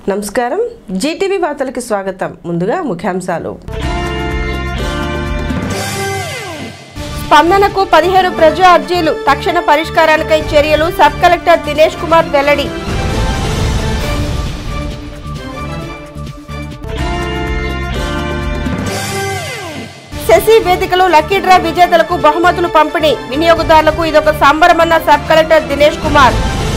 నమస్కారం జీటీవీ వార్తలకు స్వాగతం ముందుగా ముఖ్యాంశాలు స్పందనకు పదిహేను ప్రజా అర్జీలు తక్షణ పరిష్కారానికై చర్యలు సబ్ కలెక్టర్ దినేష్ కుమార్ వెల్లడి శశి వేదికలో లక్కీ డ్రా విజేతలకు బహుమతులు పంపిణీ వినియోగదారులకు ఇదొక సంబరమన్న sub collector Dinesh Kumar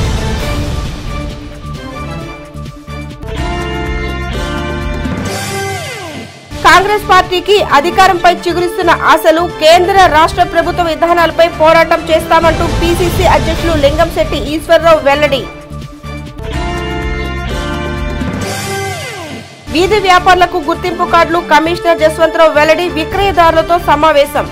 Congress పార్టీకి అధికారంపై చిగురిస్తున్న ఆశలు కేంద్ర రాష్ట్ర ప్రభుత్వ విధానాలపై పోరాటం చేస్తామంటూ పీసీసీ అధ్యక్షులు లింగంశెట్టి ఈశ్వరరావు వెల్లడి వీధి వ్యాపారులకు గుర్తింపు కార్డులు కమిషనర్ జస్వంతరావు వెల్లడి విక్రయదారులతో సమావేశం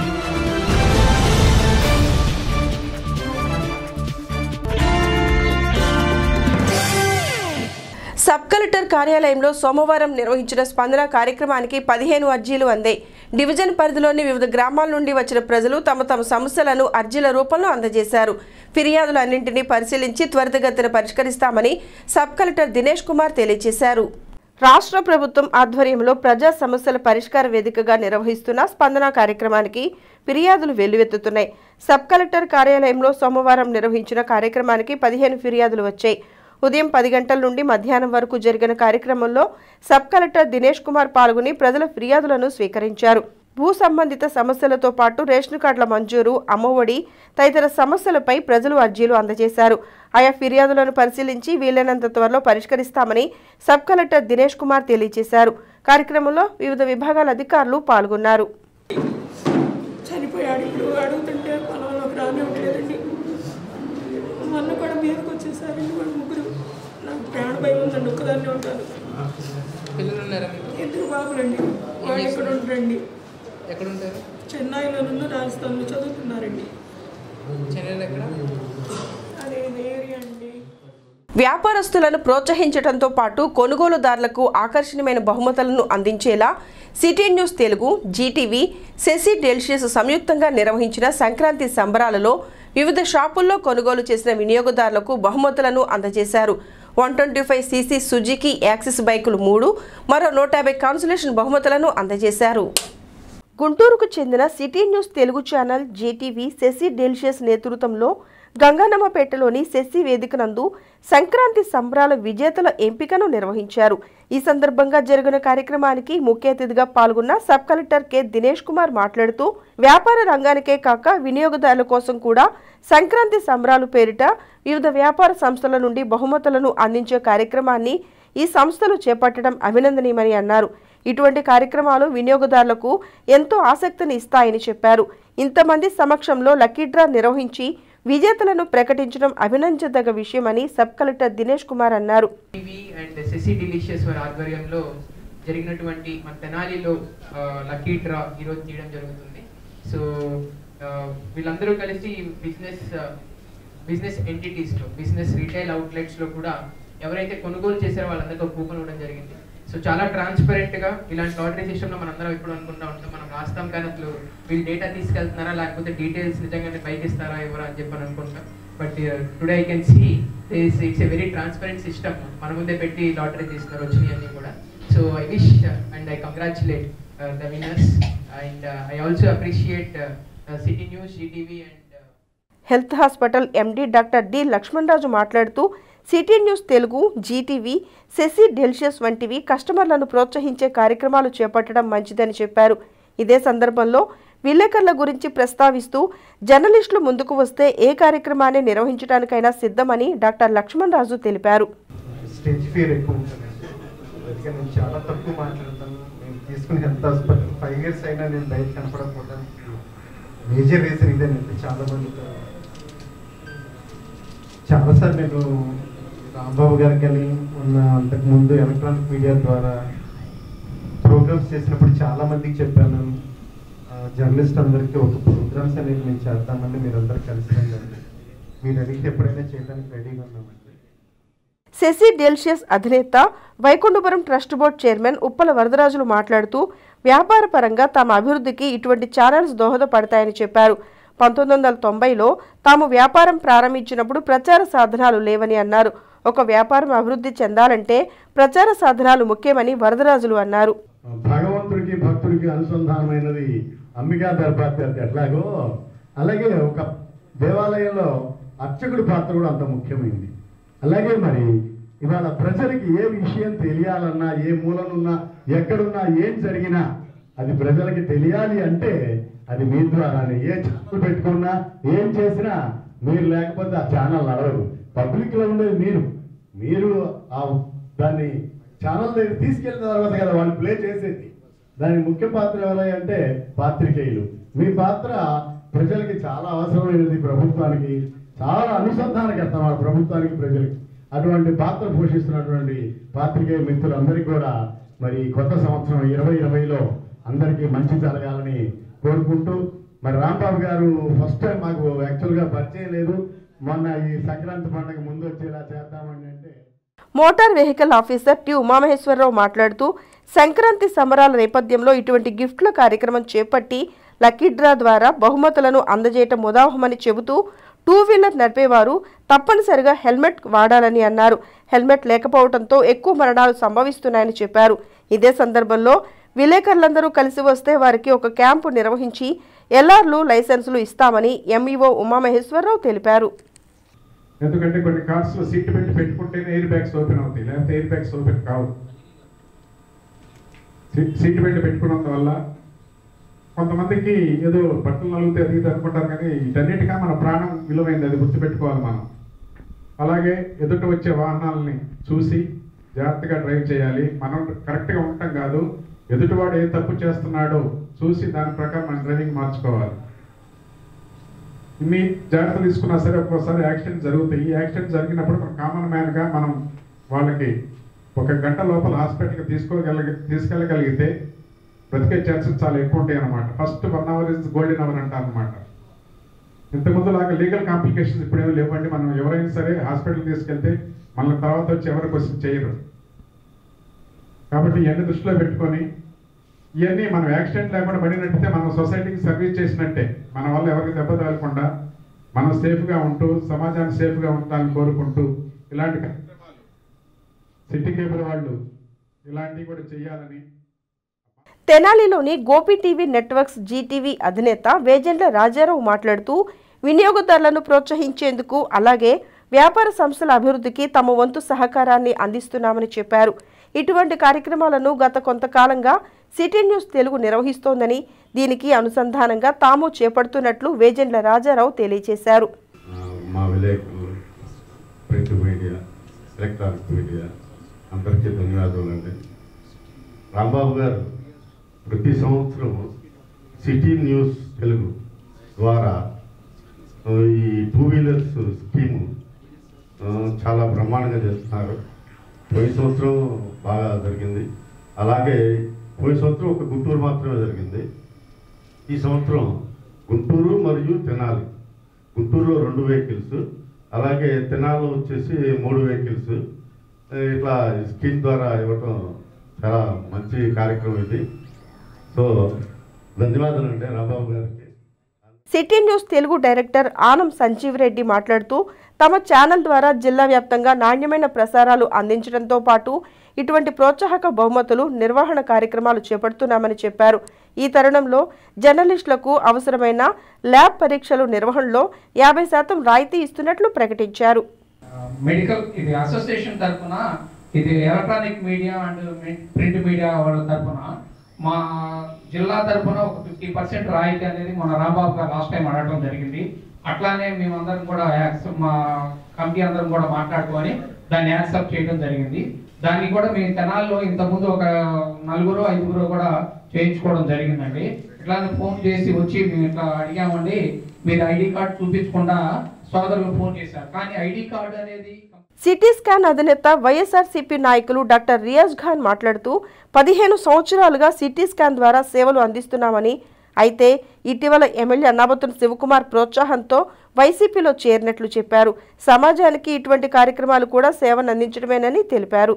సబ్ కలెక్టర్ కార్యాలయంలో సోమవారం నిర్వహించిన స్పందన కార్యక్రమానికి పదిహేను అర్జీలు అందాయి డివిజన్ పరిధిలోని వివిధ గ్రామాల నుండి వచ్చిన ప్రజలు తమ తమ సమస్యలను అర్జీల రూపంలో అందజేశారు ఫిర్యాదులన్నింటినీ పరిశీలించి త్వరితగతిన పరిష్కరిస్తామని సబ్ కలెక్టర్ దినేష్ కుమార్ తెలియజేశారు రాష్ట్ర ప్రభుత్వం ఆధ్వర్యంలో ప్రజా సమస్యల పరిష్కార వేదికగా నిర్వహిస్తున్న స్పందన కార్యక్రమానికి ఫిర్యాదులు వెల్లువెత్తుతున్నాయి సబ్ కలెక్టర్ కార్యాలయంలో సోమవారం నిర్వహించిన కార్యక్రమానికి పదిహేను ఫిర్యాదులు వచ్చాయి ఉదయం పది గంటల నుండి మధ్యాహ్నం వరకు జరిగిన కార్యక్రమంలో సబ్ కలెక్టర్ దినేష్ కుమార్ పాల్గొని ప్రజల ఫిర్యాదులను స్వీకరించారు భూ సంబంధిత సమస్యలతో పాటు రేషన్ కార్డుల మంజూరు అమ్మఒడి తదితర సమస్యలపై ప్రజలు అర్జీలు అందజేశారు ఆయా ఫిర్యాదులను పరిశీలించి వీలైనంత త్వరలో పరిష్కరిస్తామని సబ్ కలెక్టర్ దినేష్ కుమార్ తెలియజేశారు కార్యక్రమంలో వివిధ విభాగాల అధికారులు పాల్గొన్నారు చనిపోయాడు ఇప్పుడు అడుగుతుంటే పొలంలోకి రానివ్వట్లేదండి మొన్న కూడా మీదకి వచ్చేసారండి వాళ్ళు ముగ్గురు నాకు ప్రాణ భయం ఉందండి ఒక్కదాన్ని ఉంటాను పిల్లలు ఉన్నారా మీకు ఇద్దరు బాబులండి వాళ్ళు ఎక్కడ ఉంటారండి ఎక్కడ ఉంటారు చెన్నైలోనూ రాజస్థాన్లో చదువుతున్నారండి చెన్నైలో ఎక్కడ అదే ఏరియా అండి వ్యాపారస్తులను ప్రోత్సహించడంతో పాటు కొనుగోలుదారులకు ఆకర్షణీయమైన బహుమతులను అందించేలా city news Telugu GTV Sasi delicious సంయుక్తంగా నిర్వహించిన సంక్రాంతి సంబరాలలో వివిధ షాపుల్లో కొనుగోలు చేసిన వినియోగదారులకు బహుమతులను అందజేశారు one twenty five CC Suzuki Access బైకులు మూడు మరో నూట యాభై కాన్సులేషన్ బహుమతులను అందజేశారు గుంటూరుకు చెందిన city news Telugu channel GTV Sasi delicious నేతృత్వంలో గంగన్నమ్మపేటలోని శశి వేదిక నందు సంక్రాంతి సంబరాల విజేతల ఎంపికను నిర్వహించారు ఈ సందర్భంగా జరిగిన కార్యక్రమానికి ముఖ్య అతిథిగా పాల్గొన్న sub collector K Dinesh Kumar మాట్లాడుతూ వ్యాపార రంగానికే కాక వినియోగదారుల కోసం కూడా సంక్రాంతి సంబరాలు పేరిట వివిధ వ్యాపార సంస్థల నుండి బహుమతులను అందించే కార్యక్రమాన్ని ఈ సంస్థలు చేపట్టడం అభినందనీయమని అన్నారు ఇటువంటి కార్యక్రమాలు వినియోగదారులకు ఎంతో ఆసక్తిని ఇస్తాయని చెప్పారు ఇంతమంది సమక్షంలో లక్కీ డ్రా నిర్వహించి విజేతలను ప్రకటించడం అభినందించదగ్గ విషయమని సబ్ కలెక్టర్ దినేష్ కుమార్ అన్నారు టీవీ అండ్ సెసి డిలీషియస్ వారి ఆధ్వర్యంలో జరిగినటువంటి మన తెనాలిలో లక్కీ డ్రా ఈరోజు తీయడం జరుగుతుంది సో వీళ్ళందరూ కలిసి బిజినెస్ బిజినెస్ ఎంటిటీస్లో బిజినెస్ రీటైల్ అవుట్లెట్స్లో కూడా ఎవరైతే కొనుగోలు చేశారో వాళ్ళందరికీ ఒక కూపన్ ఇవ్వడం జరిగింది సో చాలా ట్రాన్స్పరెంట్ గా ఇలాంటి లాటరీ సిస్టమ్ లో మనందరం ఎప్పుడు అనుకుంటా ఉంటాం మనం రాస్తాం కానీ అసలు వీళ్ళు డేటా తీసుకెళ్తున్నారా లేకపోతే డీటెయిల్స్ నిజంగానే పైకి ఇస్తారా ఎవరా అని చెప్పి అనుకుంటాం but today I can see it's a very transparent system మన ముందే పెట్టి లాటరీ తీస్తున్నారు వచ్చినాయి అన్ని కూడా so I wish and I congratulate the winners and I also appreciate city news GTV and health hospital MD doctor D Lakshmanaraju మాట్లాడుతూ city news Telugu GTV Sasi delicious వంటివి కస్టమర్లను ప్రోత్సహించే కార్యక్రమాలు చేపట్టడం మంచిదని చెప్పారు ఇదే సందర్భంలో విలేకరుల గురించి ప్రస్తావిస్తూ జర్నలిస్టులు ముందుకు వస్తే ఏ కార్యక్రమాన్ని నిర్వహించడానికైనా సిద్ధమని డాక్టర్ లక్ష్మణ్ రాజు తెలిపారు స్టేజ్ ఫియర్ ఎక్కువ ఉంటుందండి అందుకే నేను చాలా తక్కువ మాట్లాడతాను నేను తీసుకుని హెల్త్ హాస్పిటల్ ఫైవ్ ఇయర్స్ అయినా నేను బయట కనపడకపోవడానికి మేజర్ రీజన్ ఇదేనండి చాలా మందితో చాలాసార్లు నేను రాంబాబు గారికి కానీ ఉన్న అంతకుముందు ఎలక్ట్రానిక్ మీడియా ద్వారా ప్రోగ్రామ్స్ చేసినప్పుడు చాలా మందికి చెప్పాను జర్నలిస్ట్ అందరికీ ఒక ప్రోగ్రామ్స్ అనేది మేము చేద్దామని మీరందరూ కలిసి రండి మీరు అడిగితే ఎప్పుడైనా చేయడానికి రెడీగా ఉన్నామండి శశి డెల్షియస్ అధినేత Vaikunthapuram trust board chairman Uppala Varadarajulu మాట్లాడుతూ వ్యాపార పరంగా తమ అభివృద్ధికి ఇటువంటి ఛానల్స్ దోహదపడతాయని చెప్పారు పంతొమ్మిది వందల తొంభైలో తాము వ్యాపారం ప్రారంభించినప్పుడు ప్రచార సాధనాలు లేవని అన్నారు ఒక వ్యాపారం అభివృద్ధి చెందాలంటే ప్రచార సాధనాలు ముఖ్యమని వరదరాజులు అన్నారు భగవంతుడికి భక్తుడికి అనుసంధానమైనది అంబికా దర్బార్ గారికి ఎట్లాగో అలాగే ఒక దేవాలయంలో అర్చకుడి పాత్ర కూడా అంత ముఖ్యమైనది అలాగే మరి ఇవాళ ప్రజలకి ఏ విషయం తెలియాలన్నా ఏ మూలనున్నా ఎక్కడున్నా ఏం జరిగినా అది ప్రజలకి తెలియాలి అంటే అది మీ ద్వారానే ఏ ఛానల్ పెట్టుకున్నా ఏం చేసినా మీరు లేకపోతే ఆ ఛానల్ నడవదు పబ్లిక్ లో ఉండేది మీరు మీరు ఆ దాన్ని ఛానల్ దగ్గర తీసుకెళ్ళిన తర్వాత కదా వాళ్ళు ప్లే చేసేది దాని ముఖ్య పాత్ర ఎవరై అంటే పాత్రికేయులు మీ పాత్ర ప్రజలకి చాలా అవసరమైనది ప్రభుత్వానికి చాలా అనుసంధానకర్త మన ప్రభుత్వానికి ప్రజలకి అటువంటి పాత్ర పోషిస్తున్నటువంటి పాత్రికేయ మిత్రులందరికీ కూడా మరి ఈ కొత్త సంవత్సరం ఇరవై ఇరవైలో అందరికీ మంచి జరగాలని కోరుకుంటూ మరి రాంబాబు గారు ఫస్ట్ టైం మాకు యాక్చువల్గా పరిచయం లేదు మొన్న ఈ సంక్రాంతి పండుగ ముందు వచ్చేలా చేద్దామని అంటే motor vehicle officer T Umamaheswararao మాట్లాడుతూ సంక్రాంతి సంబరాల నేపథ్యంలో ఇటువంటి గిఫ్ట్ల కార్యక్రమం చేపట్టి లక్కీ డ్రా ద్వారా బహుమతులను అందజేయటం ముదావహమని చెబుతూ టూ వీలర్ నడిపేవారు తప్పనిసరిగా హెల్మెట్ వాడాలని అన్నారు హెల్మెట్ లేకపోవడంతో ఎక్కువ మరణాలు సంభవిస్తున్నాయని చెప్పారు ఇదే సందర్భంలో విలేకరులందరూ కలిసి వస్తే వారికి ఒక క్యాంపు నిర్వహించి ఎల్ఆర్లు లైసెన్సులు ఇస్తామని ఎంఈఓ ఉమామహేశ్వరరావు తెలిపారు ఎందుకంటే కొన్ని కార్స్ లో సీట్ బెల్ట్ పెట్టుకుంటేనే ఎయిర్ బ్యాగ్స్ ఓపెన్ అవుతాయి లేకపోతే ఎయిర్ బ్యాగ్స్ ఓపెన్ కావు సీ- సీట్ బెల్ట్ పెట్టుకున్నందువల్ల కొంతమందికి ఏదో బట్టలు నలిగితే అది ఇది అనుకుంటారు కానీ వీటన్నిటిగా మన ప్రాణం విలువైంది అది గుర్తుపెట్టుకోవాలి మనం అలాగే ఎదుట వచ్చే వాహనాలని చూసి జాగ్రత్తగా డ్రైవ్ చేయాలి మనం కరెక్ట్గా ఉండటం కాదు ఎదుటివాడు ఏ తప్పు చేస్తున్నాడో చూసి దాని ప్రకారం మన డ్రైవింగ్ మార్చుకోవాలి ఇన్ని జాగ్రత్తలు తీసుకున్నా సరే ఒక్కోసారి యాక్సిడెంట్ జరుగుతాయి ఈ యాక్సిడెంట్ జరిగినప్పుడు మనం కామన్ మ్యాన్గా మనం వాళ్ళకి ఒక గంట లోపల హాస్పిటల్కి తీసుకోగలిగి తీసుకెళ్ళగలిగితే బ్రతికే ఛాన్సెస్ చాలా ఎక్కువ ఉంటాయి అనమాట first one hour is golden hour అంటారు అనమాట ఇంతకుముందు లాగా లీగల్ కాంప్లికేషన్స్ ఇప్పుడు ఏమీ లేవండి మనం ఎవరైనా సరే హాస్పిటల్ తీసుకెళ్తే మళ్ళీ తర్వాత వచ్చి ఎవరు క్వశ్చన్ చేయరు కాబట్టి ఇవన్నీ దృష్టిలో పెట్టుకొని ఇవన్నీ మనం యాక్సిడెంట్ లేకుండా పడినట్టయితే మనం సొసైటీకి సర్వీస్ చేసినట్టే మన వల్ల ఎవరికి దెబ్బ తగలకుండా మనం సేఫ్గా ఉంటూ సమాజాన్ని సేఫ్గా ఉండాలని కోరుకుంటూ ఇలాంటి కార్యక్రమాలు సిటీ కేబుల్ వాళ్ళు ఇలాంటివి కూడా చేయాలని తెనాలిలోని గోపి టీవీ నెట్వర్క్స్ జీటీవీ అధినేత వేజెండ్ల రాజారావు మాట్లాడుతూ వినియోగదారులను ప్రోత్సహించేందుకు అలాగే వ్యాపార సంస్థల అభివృద్ధికి తమ వంతు సహకారాన్ని అందిస్తున్నామని చెప్పారు ఇటువంటి కార్యక్రమాలను గత కొంతకాలంగా సిటీ న్యూస్ తెలుగు నిర్వహిస్తోందని దీనికి అనుసంధానంగా తాము చేపడుతున్నట్లు వేజెండ్ల రాజారావు తెలియజేశారు ఆ, మా విలేకరులు ప్రింట్ మీడియా ఎలక్ట్రానిక్ మీడియా అందరికీ ధన్యవాదాలు అండి రాంబాబు గారు ప్రతి సంవత్సరం సిటీ న్యూస్ తెలుగు ద్వారా ఆ, ఈ టూ వీలర్స్ స్కీము ఆ, చాలా బ్రహ్మాండంగా చేస్తున్నారు పోయిన సంవత్సరం బాగా జరిగింది అలాగే పోయిన సంవత్సరం ఒక గుంటూరు మాత్రమే జరిగింది ఈ సంవత్సరం గుంటూరు మరియు తెనాలి గుంటూరులో రెండు వెహికల్స్ అలాగే తెనాలిలో వచ్చేసి మూడు వెహికల్స్ ఇట్లా స్కీమ్ ద్వారా ఇవ్వటం చాలా మంచి కార్యక్రమం ఇది సో ధన్యవాదాలు అండి రాంబాబు గారికి city news Telugu director Anam Sanjeev Reddy మాట్లాడుతూ తమ ఛానల్ ద్వారా జిల్లా వ్యాప్తంగా నాణ్యమైన ప్రసారాలు అందించడంతో పాటు ఇటువంటి ప్రోత్సాహక బహుమతులు నిర్వహణ కార్యక్రమాలు చేపడుతున్నామని చెప్పారు ఈ తరుణంలో జర్నలిస్టులకు అవసరమైన ల్యాబ్ పరీక్షలు నిర్వహణలో యాభై శాతం రాయితీ ఇస్తున్నట్లు ప్రకటించారు మెడికల్ ఇది అసోసియేషన్ తరఫున ఇది electronic media and print media వాళ్ళ తరఫున మా జిల్లా తరఫున ఒక ఫిఫ్టీ పర్సెంట్ రాయితీ అనేది మన రాంబాబు గారు లాస్ట్ టైం అడగడం జరిగింది అట్లానే మేమందరం కూడా యాక్సెప్ట్ మా కమిటీ అందరం కూడా మాట్లాడుకొని దాన్ని యాక్సెప్ట్ చేయడం జరిగింది దాన్ని కూడా మేము తెనాల్లో ఇంతకుముందు ఒక నలుగురు ఐదుగురు కూడా చేయించుకోవడం జరిగిందండి ఇట్లానే ఫోన్ చేసి వచ్చి మేము ఇట్లా అడిగామండి మీరు ఐడి కార్డ్ చూపించకుండా సోదరులు ఫోన్ చేశారు కానీ ఐడి కార్డు అనేది సిటీ స్కాన్ అధినేత వైఎస్ఆర్సీపీ నాయకులు డాక్టర్ రియాజ్ ఖాన్ మాట్లాడుతూ పదిహేను సంవత్సరాలుగా సిటీ స్కాన్ ద్వారా సేవలు అందిస్తున్నామని అయితే ఇటీవల ఎమ్మెల్యే అన్నాబతుని శివకుమార్ ప్రోత్సాహంతో వైసీపీలో చేరినట్లు చెప్పారు సమాజానికి ఇటువంటి కార్యక్రమాలు కూడా సేవను అందించడమేనని తెలిపారు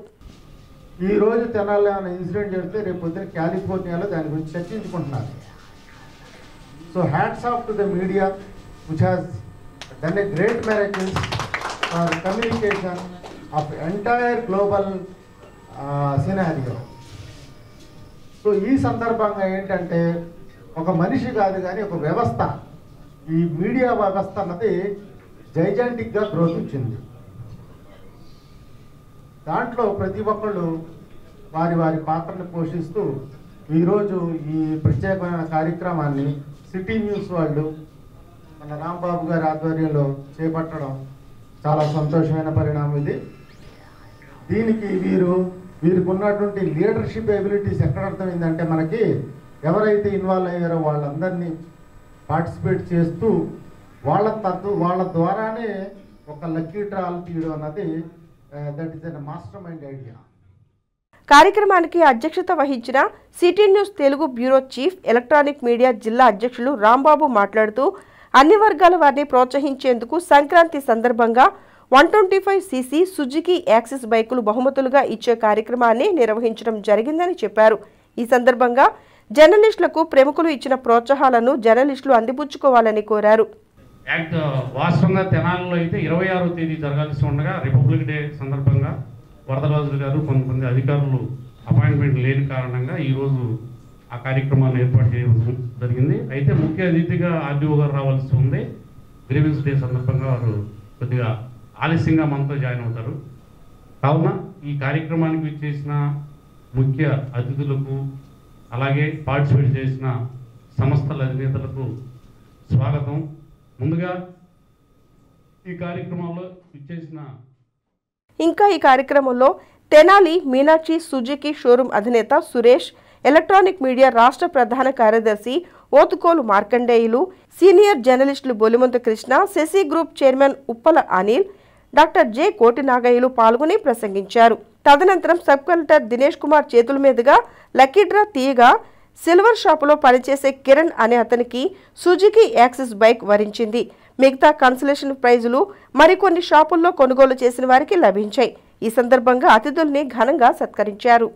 ఈ రోజు తెనాలి ఏమైనా ఇన్సిడెంట్ జరిగితే రేపు పొద్దున కాలిఫోర్నియాలో దాని గురించి చర్చించుకుంటున్నారు so hats off to the media which has done a great marriages for communication of entire global scenario so ఈ సందర్భంగా ఏంటంటే ఒక మనిషి కాదు కానీ ఒక వ్యవస్థ ఈ మీడియా వ్యవస్థ అన్నది జైజాంటిక్గా గ్రోత్ వచ్చింది దాంట్లో ప్రతి ఒక్కళ్ళు వారి వారి పాత్రను పోషిస్తూ ఈరోజు ఈ ప్రత్యేకమైన కార్యక్రమాన్ని సిటీ న్యూస్ వాళ్ళు మన రాంబాబు గారి ఆధ్వర్యంలో చేపట్టడం చాలా సంతోషమైన పరిణామం ఇది దీనికి వీరు వీరికి ఉన్నటువంటి లీడర్షిప్ ఎబిలిటీస్ ఎక్కడ అర్థమైందంటే మనకి ఎవరైతే ఇన్వాల్వ్ అయ్యారో వాళ్ళందరినీ పార్టిసిపేట్ చేస్తూ వాళ్ళ తద్దు వాళ్ళ ద్వారానే ఒక లక్కీ డ్రాల్ తీయడం అన్నది that is an master mind idea కార్యక్రమానికి అధ్యక్షత వహించిన city news Telugu bureau chief electronic media జిల్లా అధ్యక్షులు రాంబాబు మాట్లాడుతూ అన్ని వర్గాల వారిని ప్రోత్సహించేందుకు సంక్రాంతి సందర్భంగా one twenty five CC Suzuki Access బైకులు బహుమతులుగా ఇచ్చే కార్యక్రమాన్ని నిర్వహించడం జరిగిందని చెప్పారు ఈ సందర్భంగా జర్నలిస్టులకు ప్రముఖులు ఇచ్చిన ప్రోత్సాహాలను జర్నలిస్టులు అందిపుచ్చుకోవాలని కోరారు యాక్ట్ వాస్తవంగా తెనాలిలో అయితే ఇరవై ఆరో తేదీ జరగాల్సి ఉండగా రిపబ్లిక్ డే సందర్భంగా వరదరాజు గారు కొంతమంది అధికారులు అపాయింట్మెంట్ లేని కారణంగా ఈరోజు ఆ కార్యక్రమాన్ని ఏర్పాటు చేయడం జరిగింది అయితే ముఖ్య అతిథిగా ఆర్డీఓ గారు రావాల్సి ఉంది గ్రీవెన్స్ డే సందర్భంగా వారు కొద్దిగా ఆలస్యంగా మనతో జాయిన్ అవుతారు కావున ఈ కార్యక్రమానికి విచ్చేసిన ముఖ్య అతిథులకు అలాగే పార్టిసిపేట్ చేసిన సంస్థల అధినేతలకు స్వాగతం ముందుగా ఈ కార్యక్రమంలో విచ్చేసిన ఇంకా ఈ కార్యక్రమంలో తెనాలి మీనాక్షి సుజుకి షోరూం అధినేత సురేష్ ఎలక్ట్రానిక్ మీడియా రాష్ట్ర ప్రధాన కార్యదర్శి ఓతుకోలు మార్కండేయులు సీనియర్ జర్నలిస్టులు Bolimantha Krishna Sasi group chairman Uppala Anil doctor J Koti నాగయ్యలు పాల్గొని ప్రసంగించారు తదనంతరం సబ్ కలెక్టర్ దినేష్ కుమార్ చేతుల మీదుగా లక్కీ డ్రా తీయగా సిల్వర్ షాపులో పనిచేసే కిరణ్ అనే అతనికి సుజుకి యాక్సిస్ బైక్ వరించింది మిగతా కన్సలేషన్ ప్రైజులు మరికొన్ని షాపుల్లో కొనుగోలు చేసిన వారికి లభించాయి ఈ సందర్భంగా అతిథుల్ని ఘనంగా సత్కరించారు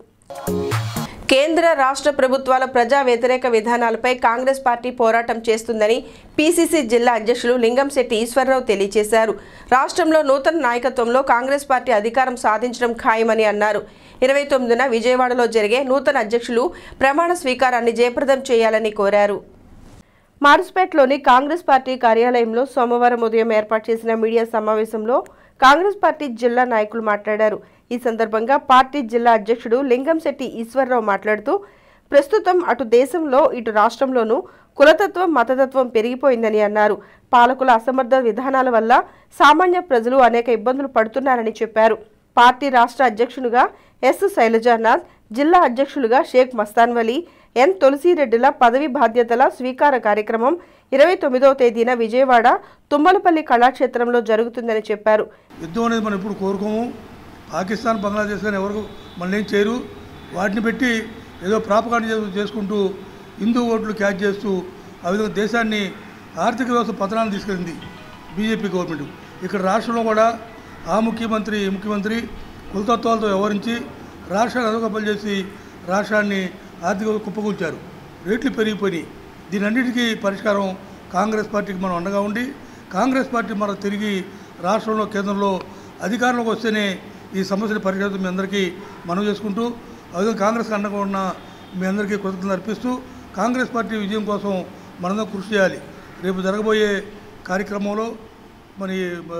కేంద్ర రాష్ట్ర ప్రభుత్వాల ప్రజా వ్యతిరేక విధానాలపై కాంగ్రెస్ పార్టీ పోరాటం చేస్తుందని పీసీసీ జిల్లా అధ్యక్షులు లింగంశెట్టి ఈశ్వరరావు తెలియజేశారు రాష్ట్రంలో నూతన నాయకత్వంలో కాంగ్రెస్ పార్టీ అధికారం సాధించడం ఖాయమని అన్నారు ఇరవై తొమ్మిదిన విజయవాడలో జరిగే నూతన అధ్యక్షులు ప్రమాణ స్వీకారాన్ని జయప్రదం చేయాలని కోరారు మారుస్పేట్లోని కాంగ్రెస్ పార్టీ కార్యాలయంలో సోమవారం ఉదయం ఏర్పాటు చేసిన మీడియా సమావేశంలో కాంగ్రెస్ పార్టీ జిల్లా నాయకులు మాట్లాడారు ఈ సందర్భంగా పార్టీ జిల్లా అధ్యక్షుడు లింగంశెట్టి ఈశ్వరరావు మాట్లాడుతూ ప్రస్తుతం అటు దేశంలో ఇటు రాష్ట్రంలోనూ కులతత్వం మతతత్వం పెరిగిపోయిందని అన్నారు పాలకుల అసమర్థ విధానాల వల్ల సామాన్య ప్రజలు అనేక ఇబ్బందులు పడుతున్నారని చెప్పారు పార్టీ రాష్ట్ర అధ్యక్షునిగా ఎస్ శైలజానాథ్ జిల్లా అధ్యక్షులుగా షేక్ మస్తాన్ వలీ ఎన్ తులసిరెడ్డిల పదవి బాధ్యతల స్వీకార కార్యక్రమం ఇరవై తొమ్మిదవ తేదీన విజయవాడ తుమ్మలపల్లి కళాక్షేత్రంలో జరుగుతుందని చెప్పారు యుద్ధం అనేది మనం ఎప్పుడు కోరుకోము పాకిస్తాన్ బంగ్లాదేశ్ కానీ ఎవరు మళ్ళీ ఏం చేయరు వాటిని పెట్టి ఏదో ప్రాపకాండ చేసు- చేసుకుంటూ హిందూ ఓట్లు క్యాచ్ చేస్తూ ఆ విధంగా దేశాన్ని ఆర్థిక వ్యవస్థ పతనాన్ని తీసుకెళ్ళింది బీజేపీ గవర్నమెంట్ ఇక్కడ రాష్ట్రంలో కూడా ఆ ముఖ్యమంత్రి ఈ ముఖ్యమంత్రి కులతత్వాలతో వ్యవహరించి రాష్ట్రాన్ని అదొక చేసి రాష్ట్రాన్ని ఆర్థిక కుప్పకూల్చారు రేట్లు పెరిగిపోయినాయి దీని అన్నిటికీ పరిష్కారం కాంగ్రెస్ పార్టీకి మనం అండగా ఉండి కాంగ్రెస్ పార్టీ మన తిరిగి రాష్ట్రంలో కేంద్రంలో అధికారంలోకి వస్తేనే ఈ సమస్యని పరిష్కరిస్తూ మీ అందరికీ మనవి చేసుకుంటూ అదే కాంగ్రెస్ అండగా ఉన్న మీ అందరికీ కృతజ్ఞతలు అర్పిస్తూ కాంగ్రెస్ పార్టీ విజయం కోసం మనందరం కృషి చేయాలి రేపు జరగబోయే కార్యక్రమంలో మరి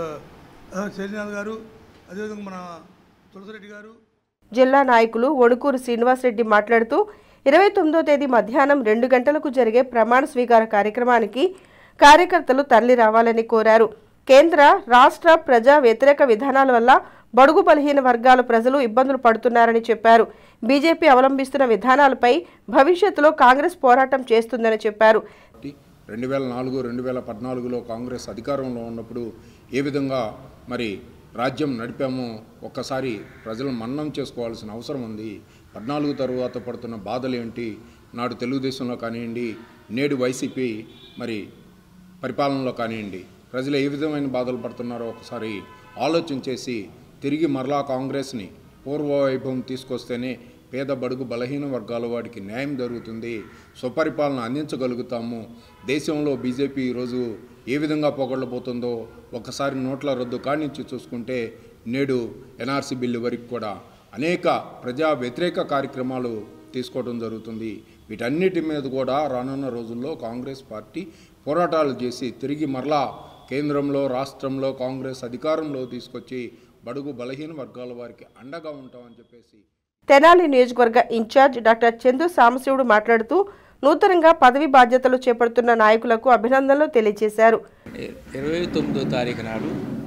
ఆ, శ్రీనాథ్ గారు అదేవిధంగా మన తులసిరెడ్డి గారు జిల్లా నాయకులు ఒణుకూరు శ్రీనివాసరెడ్డి మాట్లాడుతూ ఇరవై తొమ్మిదో తేదీ మధ్యాహ్నం రెండు గంటలకు జరిగే ప్రమాణ స్వీకార కార్యక్రమానికి కార్యకర్తలు తరలి రావాలని కోరారు కేంద్ర రాష్ట్ర ప్రజా వ్యతిరేక విధానాల వల్ల బడుగు బలహీన వర్గాల ప్రజలు ఇబ్బందులు పడుతున్నారని చెప్పారు బీజేపీ అవలంబిస్తున్న విధానాలపై భవిష్యత్తులో కాంగ్రెస్ పోరాటం చేస్తుందని చెప్పారు రెండు వేల నాలుగు రెండు వేల పద్నాలుగులో కాంగ్రెస్ అధికారంలో ఉన్నప్పుడు ఏ విధంగా మరి రాజ్యం నడిపామో ఒక్కసారి ప్రజలు మన్నం చేసుకోవాల్సిన అవసరం ఉంది పద్నాలుగు తరువాత పడుతున్న బాధలు ఏంటి నాడు తెలుగుదేశంలో కానివ్వండి నేడు వైసీపీ మరి పరిపాలనలో కానివ్వండి ప్రజలు ఏ విధమైన బాధలు పడుతున్నారో ఒకసారి ఆలోచన చేసి తిరిగి మరలా కాంగ్రెస్ని పూర్వవైభవం తీసుకొస్తేనే పేద బడుగు బలహీన వర్గాల వాడికి న్యాయం జరుగుతుంది స్వపరిపాలన అందించగలుగుతాము దేశంలో బీజేపీ ఈరోజు ఏ విధంగా పొగళ్ళబోతుందో ఒకసారి నోట్ల రద్దు కానించి చూసుకుంటే నేడు ఎన్ఆర్సీ బిల్లు వరకు కూడా అనేక ప్రజా వ్యతిరేక కార్యక్రమాలు తీసుకోవడం జరుగుతుంది వీటన్నిటి మీద కూడా రానున్న రోజుల్లో కాంగ్రెస్ పార్టీ పోరాటాలు చేసి తిరిగి మరలా కేంద్రంలో రాష్ట్రంలో కాంగ్రెస్ అధికారంలో తీసుకొచ్చి బడుగు బలహీన వర్గాల వారికి అండగా ఉంటామని చెప్పేసి తెనాలి నియోజకవర్గ ఇన్ఛార్జ్ డాక్టర్ చందు సాంబశివుడు మాట్లాడుతూ నూతనంగా పదవి బాధ్యతలు చేపడుతున్న నాయకులకు అభినందనలు తెలియజేశారు ఇరవై తొమ్మిదో తారీఖు నాడు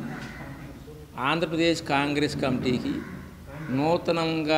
ఆంధ్రప్రదేశ్ కాంగ్రెస్ కమిటీకి నూతనంగా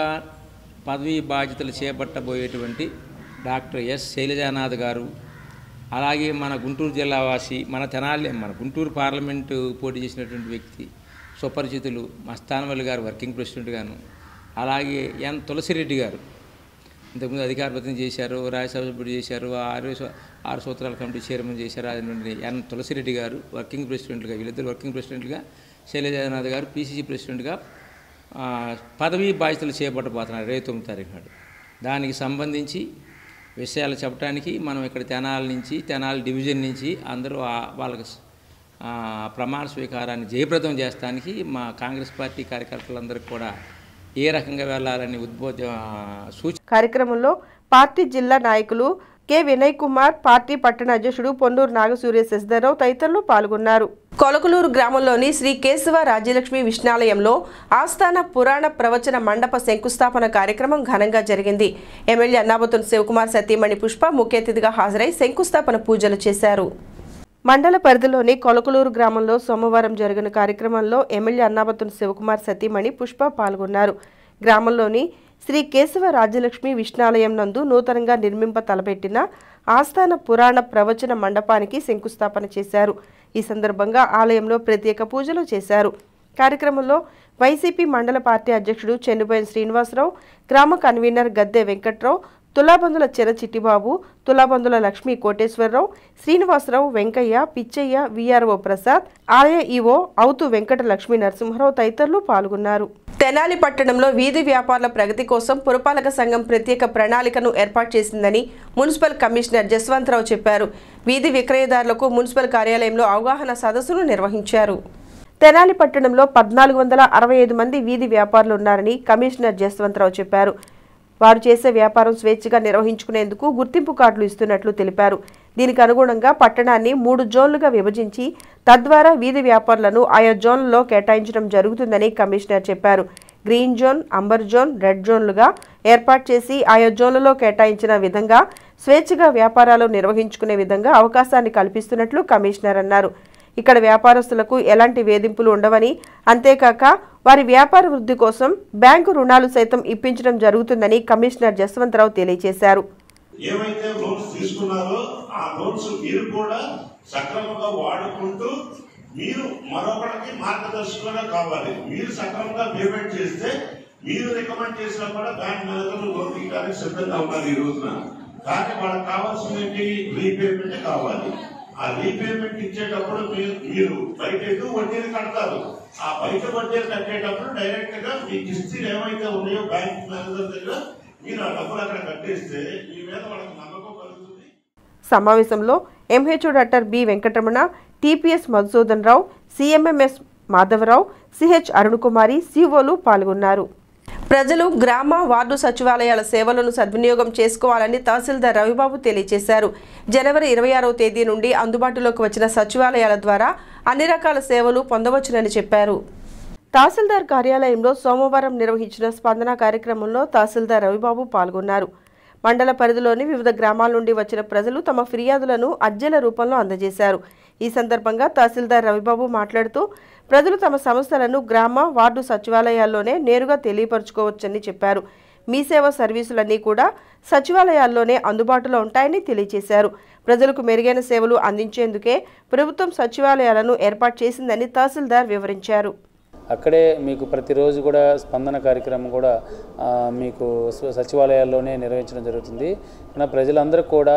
పదవీ బాధ్యతలు చేపట్టబోయేటువంటి డాక్టర్ ఎస్ శైలజానాథ్ గారు అలాగే మన గుంటూరు జిల్లా వాసి మన తెనాలి మన గుంటూరు పార్లమెంటు పోటీ చేసినటువంటి వ్యక్తి సుపరిచితులు మస్తానవల్లి గారు వర్కింగ్ ప్రెసిడెంట్ గాను అలాగే ఎన్ తులసిరెడ్డి గారు ఇంతకుముందు అధికార ప్రతినిధి చేశారు రాజ్యసభ సభ్యుడు చేశారు ఆరు సూ- ఆరు సూత్రాల కమిటీ చైర్మన్ చేశారు అటువంటి ఎన్ తులసిరెడ్డి గారు వర్కింగ్ ప్రెసిడెంట్గా వీళ్ళిద్దరు వర్కింగ్ ప్రెసిడెంట్గా శైలజానాథ్ గారు పిసిసి ప్రెసిడెంట్గా ఆ, పదవీ బాధ్యతలు చేపట్టబోతున్నారు ఇరవై తొమ్మిది తారీఖు నాడు దానికి సంబంధించి విషయాలు చెప్పడానికి మనం ఇక్కడ తెనాలి నుంచి తెనాలి డివిజన్ నుంచి అందరూ ఆ- వాళ్ళకి స- ఆ, ప్రమాణ స్వీకారాన్ని జయప్రదం చేస్తానికి మా కాంగ్రెస్ పార్టీ కార్యకర్తలందరికీ కూడా ఏ రకంగా వెళ్ళాలని ఉద్బోధ సూచన కార్యక్రమంలో పార్టీ జిల్లా నాయకులు కె వినయ్ కుమార్ పార్టీ పట్టణ అధ్యక్షుడు పొన్నూరు నాగసూర్య శశిధరరావు తదితరులు పాల్గొన్నారు కొలకలూరు గ్రామంలోని శ్రీ కేశవ రాజ్యలక్ష్మి విష్ణాలయంలో ఆస్థాన పురాణ ప్రవచన మండప శంకుస్థాపన కార్యక్రమం ఘనంగా జరిగింది ఎమ్మెల్యే అన్నాబతున్ శివకుమార్ సతీమణి పుష్ప ముఖ్య అతిథిగా హాజరై శంకుస్థాపన పూజలు చేశారు మండల పరిధిలోని కొలకలూరు గ్రామంలో సోమవారం జరిగిన కార్యక్రమంలో ఎమ్మెల్యే అన్నాబతున్ శివకుమార్ సతీమణి పుష్ప పాల్గొన్నారు గ్రామంలోని శ్రీ కేశవ రాజ్యలక్ష్మి విష్ణాలయం నందు నూతనంగా నిర్మింప తలపెట్టిన ఆస్థాన పురాణ ప్రవచన మండపానికి శంకుస్థాపన చేశారు ఈ సందర్భంగా ఆలయంలో ప్రత్యేక పూజలు చేశారు కార్యక్రమంలో వైసీపీ మండల పార్టీ అధ్యక్షుడు చెన్నుబోయిన శ్రీనివాసరావు గ్రామ కన్వీనర్ గద్దె వెంకట్రావు తులాబందుల చెర చిట్టిబాబు తులాబందుల లక్ష్మీ కోటేశ్వరరావు శ్రీనివాసరావు వెంకయ్య పిచ్చయ్య విఆర్ఓ ప్రసాద్ ఆలయ ఈవో అవుతు వెంకట లక్ష్మీ నరసింహరావు తదితరులు పాల్గొన్నారు తెనాలి పట్టణంలో వీధి వ్యాపారుల ప్రగతి కోసం పురపాలక సంఘం ప్రత్యేక ప్రణాళికను ఏర్పాటు చేసిందని మున్సిపల్ కమిషనర్ జస్వంతరావు చెప్పారు వీధి విక్రయదారులకు మున్సిపల్ కార్యాలయంలో అవగాహన సదస్సును నిర్వహించారు తెనాలి పట్టణంలో పద్నాలుగు వందల అరవై ఐదు మంది వీధి వ్యాపారులు ఉన్నారని కమిషనర్ జస్వంతరావు చెప్పారు వారు చేసే వ్యాపారం స్వేచ్ఛగా నిర్వహించుకునేందుకు గుర్తింపు కార్డులు ఇస్తున్నట్లు తెలిపారు దీనికి అనుగుణంగా పట్టణాన్ని మూడు జోన్లుగా విభజించి తద్వారా వీధి వ్యాపారులను ఆయా జోన్లలో కేటాయించడం జరుగుతుందని కమిషనర్ చెప్పారు green zone amber zone red జోన్లుగా ఏర్పాటు చేసి ఆయా జోన్లలో కేటాయించిన విధంగా స్వేచ్ఛగా వ్యాపారాలు నిర్వహించుకునే విధంగా అవకాశాన్ని కల్పిస్తున్నట్లు కమిషనర్ అన్నారు ఇక్కడ వ్యాపారస్తులకు ఎలాంటి వేధింపులు ఉండవని అంతేకాక వారి వ్యాపార వృద్ధి కోసం బ్యాంకు రుణాలు సైతం ఇప్పించడం జరుగుతుందని కమిషనర్ జస్వంతరావు తెలియజేశారు ఏమైతే లోన్స్ తీసుకున్నారో ఆ లోన్స్ మీరు కూడా సక్రమంగా వాడుకుంటూ మీరు మరొకరికి మార్గదర్శకంగా కావాలి మీరు సక్రమంగా పేమెంట్ చేస్తే మీరు రికమెండ్ చేసినా కూడా బ్యాంక్ మేనేజర్లు లోన్ ఇవ్వడానికి సిద్ధంగా ఉన్నారు ఈ రోజున కానీ వాళ్ళకి కావాల్సింది ఏంటి రీపేమెంట్ కావాలి ఆ రీపేమెంట్ ఇచ్చేటప్పుడు మీరు- మీరు బయట ఎటు వడ్డీలు కడతారు ఆ బయట వడ్డీలు కట్టేటప్పుడు డైరెక్ట్ గా మీ కిస్తీలు ఏమైతే ఉన్నాయో బ్యాంక్ మేనేజర్ దగ్గర మీరు ఆ డబ్బులు అక్కడ కట్టేస్తే మీ మీద వాళ్ళకి నమ్మకం కలుగుతుంది సమావేశంలో MHO doctor B Venkataramana TPS Madhusudan Rao CMMS Madhavarao CH Arunakumari సిఓలు పాల్గొన్నారు ప్రజలు గ్రామ వార్డు సచివాలయాల సేవలను సద్వినియోగం చేసుకోవాలని తహసీల్దార్ రవిబాబు తెలియజేశారు జనవరి ఇరవై ఆరవ తేదీ నుండి అందుబాటులోకి వచ్చిన సచివాలయాల ద్వారా అన్ని రకాల సేవలు పొందవచ్చునని చెప్పారు తహసీల్దార్ కార్యాలయంలో సోమవారం నిర్వహించిన స్పందన కార్యక్రమంలో తహసీల్దార్ రవిబాబు పాల్గొన్నారు మండల పరిధిలోని వివిధ గ్రామాల నుండి వచ్చిన ప్రజలు తమ ఫిర్యాదులను అర్జీల రూపంలో అందజేశారు ఈ సందర్భంగా తహసీల్దార్ రవిబాబు మాట్లాడుతూ ప్రజలు తమ సమస్యలను గ్రామ వార్డు సచివాలయాల్లోనే నేరుగా తెలియపరచుకోవచ్చని చెప్పారు మీ సేవ సర్వీసులన్నీ కూడా సచివాలయాల్లోనే అందుబాటులో ఉంటాయని తెలియజేశారు ప్రజలకు మెరుగైన సేవలు అందించేందుకే ప్రభుత్వం సచివాలయాలను ఏర్పాటు చేసిందని తహసీల్దార్ వివరించారు అక్కడే మీకు ప్రతిరోజు కూడా స్పందన కార్యక్రమం కూడా ఆ, మీకు స- సచివాలయాల్లోనే నిర్వహించడం జరుగుతుంది కానీ ప్రజలందరూ కూడా